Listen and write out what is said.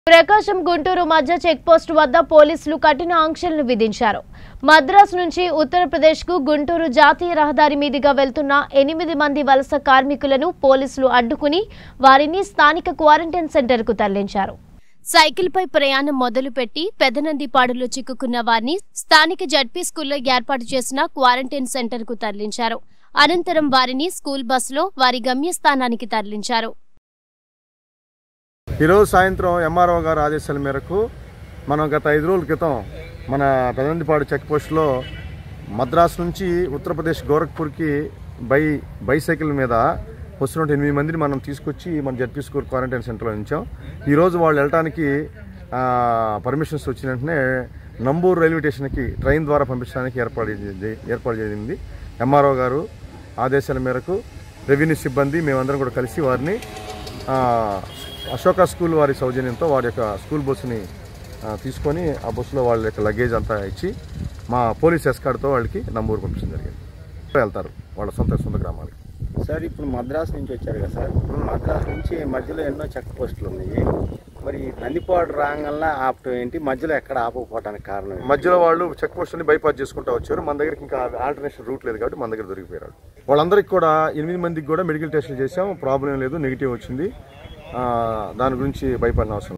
ప్రకాశం గుంటూరు మధ్య చెక్పోస్ట్ వద్ద పోలీసులు కఠిన ఆంక్షలను విధించారు మద్రాసు నుంచి ఉత్తరప్రదేశ్కు గుంటూరు జాతీయ రహదారి మీదుగా వెళ్తున్న ఎనిమిది మంది వలస కార్మికులను పోలీసులు అడ్డుకుని వారిని స్థానిక క్వారంటైన్ సెంటర్కు తరలించారు సైకిల్పై ప్రయాణం మొదలుపెట్టి పెదనందిపాడులో చిక్కుకున్న వారిని స్థానిక జడ్పీ స్కూల్లో ఏర్పాటు చేసిన క్వారంటైన్ సెంటర్కు తరలించారు అనంతరం వారిని స్కూల్ బస్సులో వారి గమ్యస్థానానికి తరలించారు ఈరోజు సాయంత్రం ఎంఆర్ఓ గారి ఆదేశాల మేరకు మనం గత ఐదు రోజుల క్రితం మన పెదందిపాడు చెక్ పోస్ట్లో మద్రాసు నుంచి ఉత్తరప్రదేశ్ గోరఖ్పూర్కి బై బైసైకిల్ మీద వస్తున్నట్టు ఎనిమిది మందిని మనం తీసుకొచ్చి మన జడ్పీ స్కూల్ క్వారంటైన్ సెంటర్లో ఉంచాం ఈరోజు వాళ్ళు వెళ్ళటానికి పర్మిషన్స్ వచ్చిన వెంటనే నంబూరు రైల్వే స్టేషన్కి ట్రైన్ ద్వారా పంపించడానికి ఏర్పాటు చేసింది ఏర్పాటు చేసింది ఎంఆర్ఓ గారు ఆదేశాల మేరకు రెవెన్యూ సిబ్బంది మేమందరం కూడా కలిసి వారిని ఆ, అశోక స్కూల్ వారి సౌజన్యంతో వారి యొక్క స్కూల్ బస్సుని ఆ, తీసుకొని ఆ బస్సులో వాళ్ళ యొక్క లగేజ్ అంతా ఇచ్చి మా పోలీస్ ఎస్కార్డ్తో వాళ్ళకి నంబూరు పంపించడం జరిగింది వెళ్తారు వాళ్ళ సొంత సొంత గ్రామాలకి సార్ ఇప్పుడు మద్రాసు నుంచి వచ్చారు కదా సార్ మద్రాసు నుంచి మధ్యలో ఎన్నో చెక్ పోస్టులు ఉన్నాయి మరి నందిపాడు రాగల్లా ఆపటం ఏంటి మధ్యలో ఎక్కడ ఆపకపోవడానికి కారణం ఏంటి? మధ్యలో వాళ్ళు చెక్ పోస్ట్ని బైపాస్ చేసుకుంటూ వచ్చారు మన దగ్గరికి ఇంకా ఆల్టర్నేషన్ రూట్ లేదు కాబట్టి మన దగ్గర దొరికిపోయారు వాళ్ళందరికీ కూడా ఎనిమిది మందికి కూడా మెడికల్ టెస్టులు చేసాం ప్రాబ్లం లేదు నెగిటివ్ వచ్చింది ఆ, దాని గురించి భయపడిన అవసరం